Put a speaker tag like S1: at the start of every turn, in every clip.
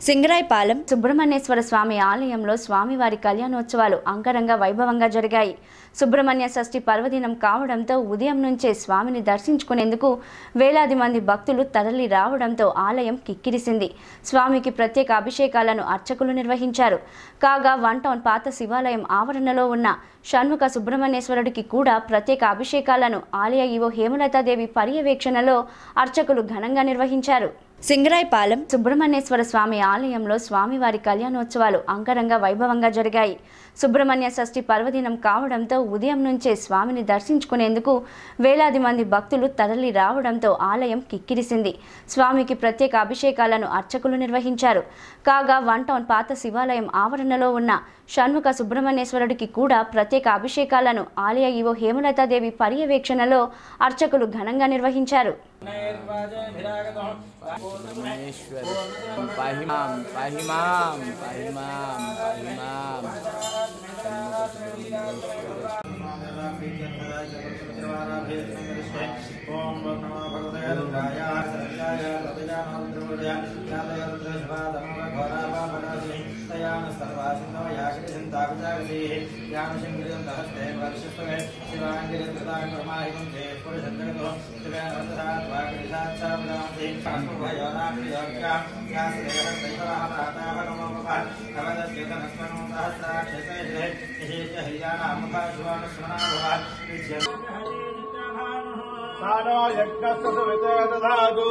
S1: సింగరాయపాలెం సుబ్రహ్మణ్యేశ్వర స్వామి ఆలయంలో స్వామివారి కళ్యాణోత్సవాలు అంగరంగ వైభవంగా జరిగాయి సుబ్రహ్మణ్య షష్ఠి పర్వదినం కావడంతో ఉదయం నుంచే స్వామిని దర్శించుకునేందుకు వేలాది మంది భక్తులు తరలి రావడంతో ఆలయం కిక్కిరిసింది స్వామికి ప్రత్యేక అభిషేకాలను అర్చకులు నిర్వహించారు కాగా వన్ టౌన్ పాత శివాలయం ఆవరణలో ఉన్న షణ్ముఖ సుబ్రహ్మణ్యేశ్వరుడికి కూడా ప్రత్యేక అభిషేకాలను ఆలయ ఈవో హేమలతాదేవి పర్యవేక్షణలో అర్చకులు ఘనంగా నిర్వహించారు సింగరాయపాలెం సుబ్రహ్మణ్యేశ్వర స్వామి ఆలయంలో స్వామివారి కళ్యాణోత్సవాలు అంగరంగ వైభవంగా జరిగాయి సుబ్రహ్మణ్య షష్ఠి పర్వదినం కావడంతో ఉదయం నుంచే స్వామిని దర్శించుకునేందుకు వేలాది మంది భక్తులు తరలి రావడంతో ఆలయం కిక్కిరిసింది స్వామికి ప్రత్యేక అభిషేకాలను అర్చకులు నిర్వహించారు కాగా వన్ టౌన్ పాత శివాలయం ఆవరణలో ఉన్న షణ్ముఖ సుబ్రహ్మణ్యేశ్వరుడికి కూడా ప్రత్యేక అభిషేకాలను ఆలయ ఈవో హేమలతాదేవి పర్యవేక్షణలో అర్చకులు ఘనంగా నిర్వహించారు
S2: परमेश्वर पाहि मां पाहि मां पाहि मां पाहि मां
S3: ओम नमो भगवते रुद्राय सत्याय तदयानोद्रमुदय यादयरुद्रशवादमघोरापापनाशि तयान सर्वासिनो याकृतिन्तापितागति यानुशङ्कृतं सहस्ते वर्षस्पवे शिवाङ्गिरिकृतां परमाहितं ते पुरुषन्तगतो शिवेनवसात्वाकृतिसाक्षाप्रांसि अस्मभयोनाप्रियोग्यां यासदेहस्तैवः प्रातापनमोपः नवदस्यतनस्मनो सहस्राक्षसे निशेष हरियाणामुखा शिवानुस्मनाभवः
S4: सानो यज्ञस्य सुविते दधातु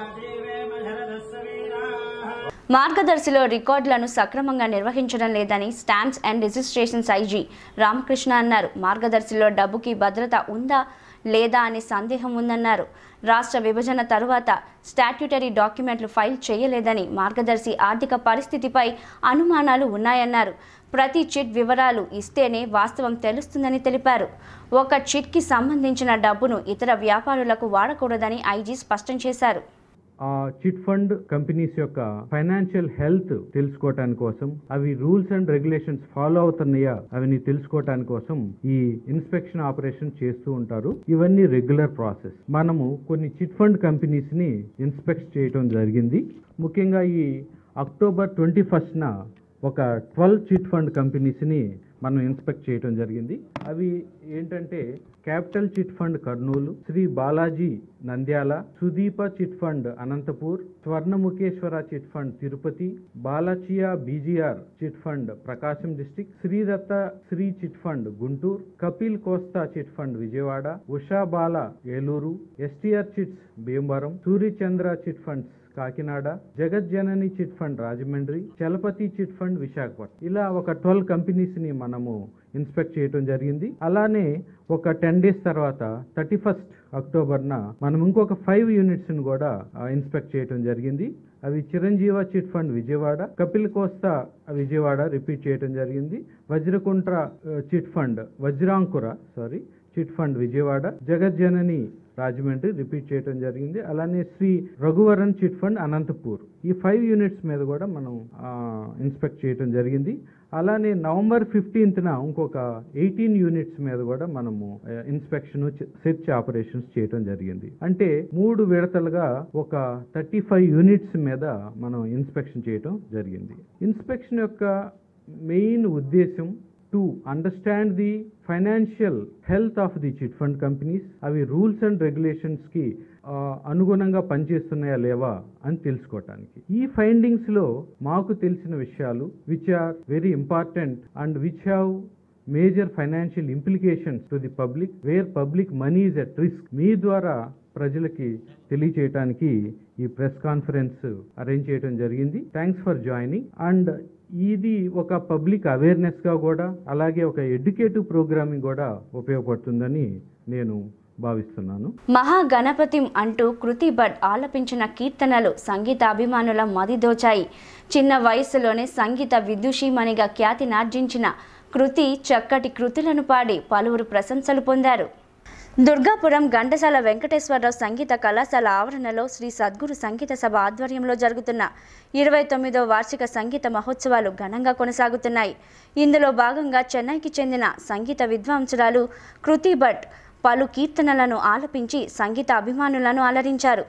S1: మార్గదర్శిలో రికార్డులను సక్రమంగా నిర్వహించడం లేదని stamps and registrations IG Ramakrishna అన్నారు మార్గదర్శిలో డబ్బుకి భద్రత ఉందా లేదా అనే సందేహం ఉందన్నారు రాష్ట్ర విభజన తరువాత స్టాట్యూటరీ డాక్యుమెంట్లు ఫైల్ చేయలేదని మార్గదర్శి ఆర్థిక పరిస్థితిపై అనుమానాలు ఉన్నాయన్నారు ప్రతి చిట్ వివరాలు ఇస్తేనే వాస్తవం తెలుస్తుందని తెలిపారు ఒక చిట్కి సంబంధించిన డబ్బును ఇతర వ్యాపారులకు వాడకూడదని ఐజీ స్పష్టం చేశారు
S5: ఆ చిట్ ఫండ్ కంపెనీస్ యొక్క ఫైనాన్షియల్ హెల్త్ తెలుసుకోవటానికి కోసం అవి రూల్స్ అండ్ రెగ్యులేషన్స్ ఫాలో అవుతున్నాయా అవన్నీ తెలుసుకోవటానికి కోసం ఈ ఇన్స్పెక్షన్ ఆపరేషన్ చేస్తూ ఉంటారు ఇవన్నీ రెగ్యులర్ ప్రాసెస్ మనము కొన్ని చిట్ ఫండ్ కంపెనీస్ ని ఇన్స్పెక్ట్ చేయడం జరిగింది ముఖ్యంగా ఈ అక్టోబర్ ట్వంటీ ఫస్ట్న ఒక ట్వెల్వ్ చిట్ ఫండ్ కంపెనీస్ని మనం ఇన్స్పెక్ట్ చేయడం జరిగింది అవి ఏంటంటే capital chit fund Kurnool Sri Balaji Nandyal Sudeepa chit fund Anantapur Swarnamukheswara chit fund Tirupati Balachiya BGR chit fund Prakasam district Sridatta Sri chit fund Guntur Kapil Kosta chit fund Vijayawada Usha Bala Eluru STR chits Bhimavaram Suryachandra chit funds Kakinada Jagajjanani chit fund Rajahmundry Chalapathi chit fund Visakhapatnam ఇలా ఒక ట్వెల్వ్ కంపెనీస్ ని మనము ఇన్స్పెక్ట్ చేయడం జరిగింది అలానే ఒక టెన్ డేస్ తర్వాత థర్టీ ఫస్ట్ అక్టోబర్న మనం ఇంకొక ఫైవ్ యూనిట్స్ ని కూడా ఇన్స్పెక్ట్ చేయడం జరిగింది అవి Chiranjeeva chit fund Vijayawada Kapil Kosta Vijayawada repeat చేయడం జరిగింది వజ్రకుంట్ర ఆ, chit fund Vajrankura sorry chit fund Vijayawada Jagajjanani Rajahmundry repeat చేయడం జరిగింది అలానే శ్రీ రఘువరన్ చిట్ ఫండ్ అనంతపూర్ ఈ ఫైవ్ యూనిట్స్ మీద కూడా మనం ఇన్స్పెక్ట్ చేయడం జరిగింది అలానే నవంబర్ ఫిఫ్టీన్త్న ఇంకొక ఎయిటీన్ యూనిట్స్ మీద కూడా మనము ఇన్స్పెక్షన్ సెర్చ్ ఆపరేషన్స్ చేయడం జరిగింది అంటే మూడు విడతలుగా ఒక థర్టీ ఫైవ్ యూనిట్స్ మీద మనం ఇన్స్పెక్షన్ చేయడం జరిగింది ఇన్స్పెక్షన్ యొక్క మెయిన్ ఉద్దేశం to understand the financial health of the chit fund companies అవి రూల్స్ అండ్ రెగ్యులేషన్స్కి అనుగుణంగా పనిచేస్తున్నాయా లేవా అని తెలుసుకోవటానికి ఈ ఫైండింగ్స్ లో మాకు తెలిసిన విషయాలు which are very important and which have major financial implications to the public where public money is at risk మీ ద్వారా ప్రజలకి తెలియచేయటానికి ఈ ప్రెస్ కాన్ఫరెన్స్ అరేంజ్ చేయడం జరిగింది థ్యాంక్స్ ఫర్ జాయినింగ్ అండ్ ఇది ఒక పబ్లిక్ అవేర్నెస్ గా కూడా అలాగే ఒక ఎడ్యుకేటివ్ ప్రోగ్రామింగ్ కూడా ఉపయోగపడుతుందని నేను భావిస్తున్నాను
S1: మహాగణపతిం అంటూ కృతి భట్ ఆలపించిన కీర్తనలు సంగీత అభిమానుల మది దోచాయి చిన్న వయస్సులోనే సంగీత విదూషీమణిగా ఖ్యాతినార్జించిన కృతి చక్కటి కృతులను పాడి పలువురు ప్రశంసలు పొందారు దుర్గాపురం ఘంటసాల వెంకటేశ్వరరావు సంగీత కళాశాల ఆవరణలో శ్రీ సద్గురు సంగీత సభ ఆధ్వర్యంలో జరుగుతున్న ఇరవై తొమ్మిదో వార్షిక సంగీత మహోత్సవాలు ఘనంగా కొనసాగుతున్నాయి ఇందులో భాగంగా చెన్నైకి చెందిన సంగీత విద్వాంసురాలు కృతి భట్ పలు కీర్తనలను ఆలపించి సంగీత అభిమానులను అలరించారు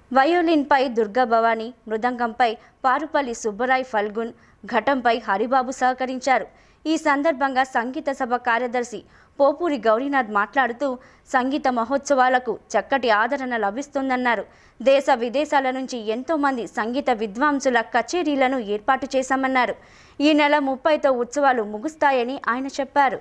S1: వయోలిన్పై దుర్గా భవానీ మృదంగంపై పారుపల్లి సుబ్బరాయ్ ఫల్గున్ ఘటంపై హరిబాబు సహకరించారు ఈ సందర్భంగా సంగీత సభ కార్యదర్శి పోపూరి గౌరీనాథ్ మాట్లాడుతూ సంగీత మహోత్సవాలకు చక్కటి ఆదరణ లభిస్తుందన్నారు దేశ విదేశాల నుంచి ఎంతో మంది సంగీత విద్వాంసుల కచేరీలను ఏర్పాటు చేశామన్నారు ఈ నెల ముప్పైతో ఉత్సవాలు ముగుస్తాయని ఆయన చెప్పారు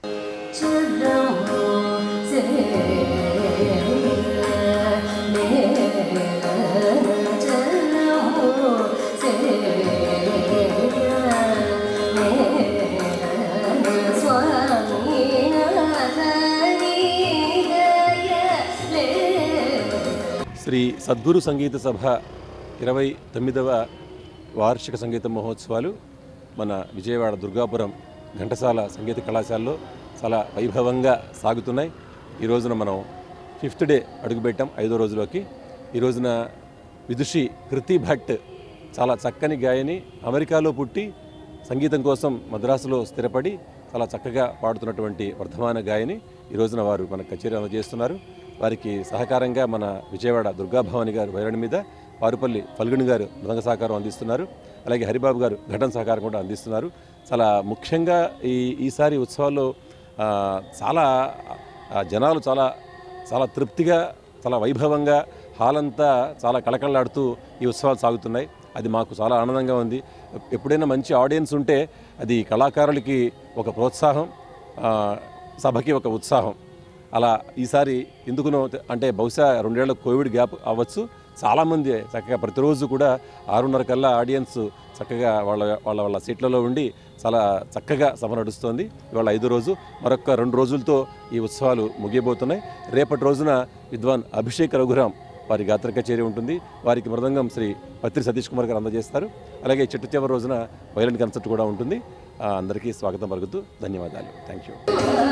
S6: శ్రీ సద్గురు సంగీత సభ ఇరవై తొమ్మిదవ వార్షిక సంగీత మహోత్సవాలు మన విజయవాడ దుర్గాపురం ఘంటసాల సంగీత కళాశాలలో చాలా వైభవంగా సాగుతున్నాయి ఈ రోజున మనం ఫిఫ్త్ డే అడుగుపెట్టాం ఐదో రోజులోకి ఈ రోజున విదుషి కృతి భట్ చాలా చక్కని గాయని అమెరికాలో పుట్టి సంగీతం కోసం మద్రాసులో స్థిరపడి చాలా చక్కగా పాడుతున్నటువంటి వర్ధమాన గాయని ఈ రోజున వారు మన కచేరీ అందజేస్తున్నారు వారికి సహకారంగా మన విజయవాడ దుర్గాభవాని గారు వైరణి మీద పారుపల్లి ఫల్గుని గారు మృదంగ సహకారం అందిస్తున్నారు అలాగే హరిబాబు గారు ఘటన సహకారం కూడా అందిస్తున్నారు చాలా ముఖ్యంగా ఈ ఈసారి ఉత్సవాల్లో ఆ, చాలా ఆ, జనాలు చాలా చాలా తృప్తిగా చాలా వైభవంగా హాల్ అంతా చాలా కళకళలాడుతూ ఈ ఉత్సవాలు సాగుతున్నాయి అది మాకు చాలా ఆనందంగా ఉంది ఎప్పుడైనా మంచి ఆడియన్స్ ఉంటే అది కళాకారులకి ఒక ప్రోత్సాహం ఆ, సభకి ఒక ఉత్సాహం అలా ఈసారి ఎందుకునో తె- అంటే బహుశా రెండేళ్ల కోవిడ్ గ్యాప్ అవ్వచ్చు చాలామంది చక్కగా ప్రతిరోజు కూడా ఆరున్నర కల్లా ఆడియన్స్ చక్కగా వాళ్ళ వాళ్ళ వాళ్ళ సీట్లలో ఉండి చాలా చక్కగా సభ నడుస్తోంది ఇవాళ ఐదో రోజు మరొక రెండు రోజులతో ఈ ఉత్సవాలు ముగియబోతున్నాయి రేపటి రోజున విద్వాన్ అభిషేక్ రఘురాం వారి గాత్ర కచేరీ ఉంటుంది వారికి మృదంగం శ్రీ పత్రి సతీష్ కుమార్ గారు అందజేస్తారు అలాగే చెట్టు చివరి రోజున వైలెంట్ కన్సర్ట్ కూడా ఉంటుంది ఆ, అందరికీ స్వాగతం పలుకుతూ ధన్యవాదాలు థ్యాంక్ యూ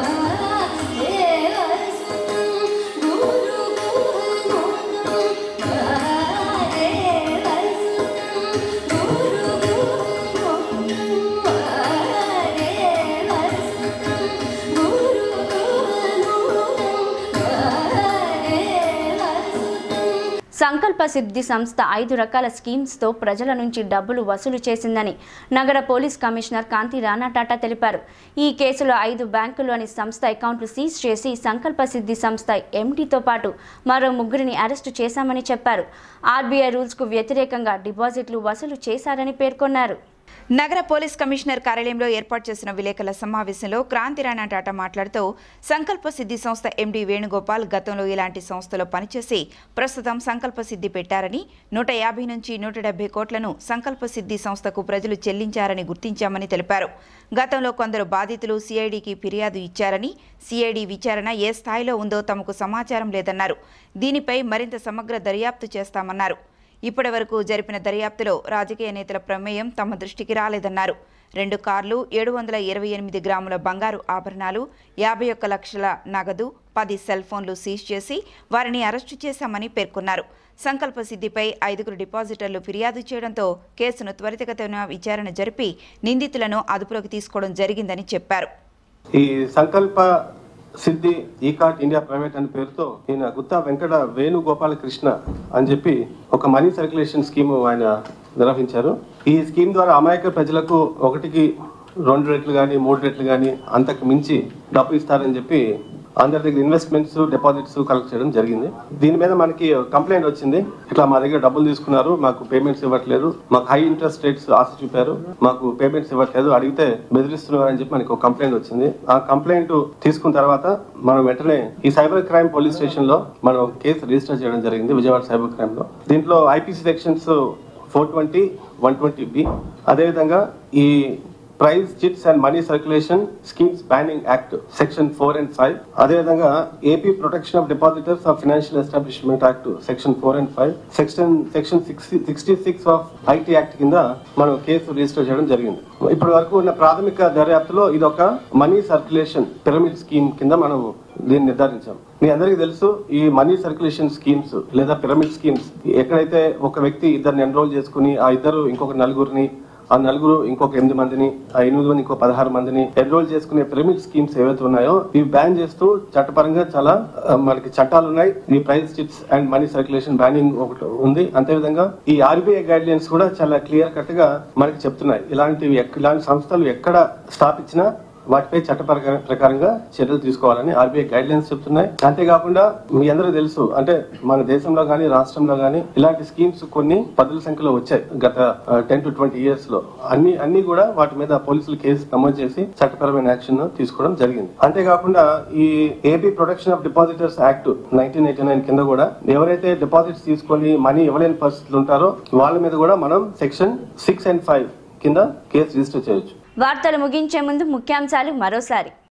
S1: సంకల్ప సిద్ధి సంస్థ ఐదు రకాల స్కీమ్స్తో ప్రజల నుంచి డబ్బులు వసూలు చేసిందని నగర పోలీస్ కమిషనర్ కాంతి రాణా టాటా తెలిపారు ఈ కేసులో ఐదు బ్యాంకుల్లోని సంస్థ అకౌంట్లు సీజ్ చేసి సంకల్ప సిద్ధి సంస్థ ఎండీతో పాటు మరో ముగ్గురిని అరెస్టు చేశామని చెప్పారు ఆర్బీఐ రూల్స్కు వ్యతిరేకంగా డిపాజిట్లు వసూలు చేశారని పేర్కొన్నారు
S7: నగర పోలీస్ కమిషనర్ కార్యాలయంలో ఏర్పాటు చేసిన విలేకరుల సమావేశంలో క్రాంతి రాణా టాటా మాట్లాడుతూ సంకల్ప సిద్ధి సంస్థ ఎండీ వేణుగోపాల్ గతంలో ఇలాంటి సంస్థలో పనిచేసి ప్రస్తుతం సంకల్ప సిద్ధి పెట్టారని నూట యాభై నుంచి నూట డెబ్బై కోట్లను సంకల్ప సిద్ధి సంస్థకు ప్రజలు చెల్లించారని గుర్తించామని తెలిపారు గతంలో కొందరు బాధితులు సిఐడికి ఫిర్యాదు ఇచ్చారని సిఐడి విచారణ ఏ స్థాయిలో ఉందో తమకు సమాచారం లేదన్నారు దీనిపై మరింత సమగ్ర దర్యాప్తు చేస్తామన్నారు ఇప్పటి వరకు జరిపిన దర్యాప్తులో రాజకీయ నేతల ప్రమేయం తమ దృష్టికి రాలేదన్నారు రెండు కార్లు ఏడు వందల ఇరవై ఎనిమిది గ్రాముల బంగారు ఆభరణాలు యాభై ఒక్క లక్షల నగదు పది సెల్ ఫోన్లు సీజ్ చేసి వారిని అరెస్టు చేశామని పేర్కొన్నారు సంకల్ప సిద్ధిపై ఐదుగురు డిపాజిటర్లు ఫిర్యాదు చేయడంతో కేసును త్వరితగతిన విచారణ జరిపి నిందితులను అదుపులోకి తీసుకోవడం జరిగిందని చెప్పారు
S8: ఈ సంకల్ప సిద్ధి ఈ కార్ట్ ఇండియా ప్రైవేట్ అనే పేరుతో ఈయన గుత్తా వెంకట వేణుగోపాల కృష్ణ అని చెప్పి ఒక మనీ సర్క్యులేషన్ స్కీమ్ ఆయన నిర్వహించారు ఈ స్కీమ్ ద్వారా అమాయక ప్రజలకు ఒకటికి రెండు రెట్లు కానీ మూడు రెట్లు కానీ అంతకు మించి డబ్బు ఇస్తారని చెప్పి అందరి దగ్గర ఇన్వెస్ట్మెంట్స్ డిపాజిట్స్ కలెక్ట్ చేయడం జరిగింది దీని మీద మనకి కంప్లైంట్ వచ్చింది ఇట్లా మా దగ్గర డబ్బులు తీసుకున్నారు మాకు పేమెంట్స్ ఇవ్వట్లేదు మాకు హై ఇంట్రెస్ట్ రేట్స్ ఆశ చూపారు మాకు పేమెంట్స్ ఇవ్వట్లేదు అడిగితే బెదిరిస్తున్నారు అని చెప్పి మనకి ఒక కంప్లైంట్ వచ్చింది ఆ కంప్లైంట్ తీసుకున్న తర్వాత మనం వెంటనే ఈ సైబర్ క్రైమ్ పోలీస్ స్టేషన్ లో మనం కేసు రిజిస్టర్ చేయడం జరిగింది విజయవాడ సైబర్ క్రైమ్ లో దీంట్లో IPC sections four twenty one twenty B అదేవిధంగా ఈ prize chits and money circulation schemes banning act section four and five అదేవిధంగా AP protection of depositors of financial establishment act section four and five section section sixty six of IT act కింద మనం case register చేయడం జరిగింది ఇప్పటి వరకు ఉన్న ప్రాథమిక దర్యాప్తులో ఇది ఒక మనీ సర్క్యులేషన్ పిరమిడ్ స్కీమ్ కింద మనం దీన్ని నిర్ధారించాం మీ అందరికీ తెలుసు ఈ మనీ సర్క్యులేషన్ స్కీమ్స్ లేదా పిరమిడ్ స్కీమ్స్ ఎక్కడైతే ఒక వ్యక్తి ఇద్దరిని ఎన్రోల్ చేసుకుని ఆ ఇద్దరు ఇంకొక నలుగురిని ఆ నలుగురు ఇంకొక ఎనిమిది మందిని ఆ ఎనిమిది మంది ఇంకో పదహారు మందిని ఎన్రోల్ చేసుకునే పిరమిడ్ స్కీమ్స్ ఏవైతే ఉన్నాయో ఇవి బ్యాన్ చేస్తూ చట్టపరంగా చాలా ఆ, మనకి చట్టాలు ఉన్నాయి ఈ prize chits and money circulation banning ఒకటి ఉంది అంతేవిధంగా ఈ ఆర్బీఐ గైడ్ లైన్స్ కూడా చాలా క్లియర్ కట్ గా మనకి చెప్తున్నాయి ఇలాంటివి ఎక్క- ఇలాంటి సంస్థలు ఎక్కడ స్థాపించినా వాటిపై చట్ట ప్రకారం- ప్రకారంగా చర్యలు తీసుకోవాలని ఆర్బీఐ గైడ్ లైన్స్ చెప్తున్నాయి అంతేకాకుండా మీ అందరూ తెలుసు అంటే మన దేశంలో గానీ రాష్ట్రంలో గానీ ఇలాంటి స్కీమ్స్ కొన్ని పదుల సంఖ్యలో వచ్చాయి గత టెన్ టు ట్వంటీ ఇయర్స్ లో అన్ని అన్ని కూడా వాటి మీద పోలీసులు కేసు నమోదు చేసి చట్టపరమైన యాక్షన్ తీసుకోవడం జరిగింది అంతేకాకుండా ఈ AP protection of depositors act nineteen eighty nine కింద కూడా ఎవరైతే డిపాజిట్స్ తీసుకొని మనీ ఇవ్వలేని పరిస్థితులు ఉంటారో వాళ్ళ మీద కూడా మనం సెక్షన్ సిక్స్ అండ్ ఫైవ్ కింద కేసు రిజిస్టర్ చేయొచ్చు
S1: వార్తలు ముగించే ముందు ముఖ్యాంశాలు మరోసారి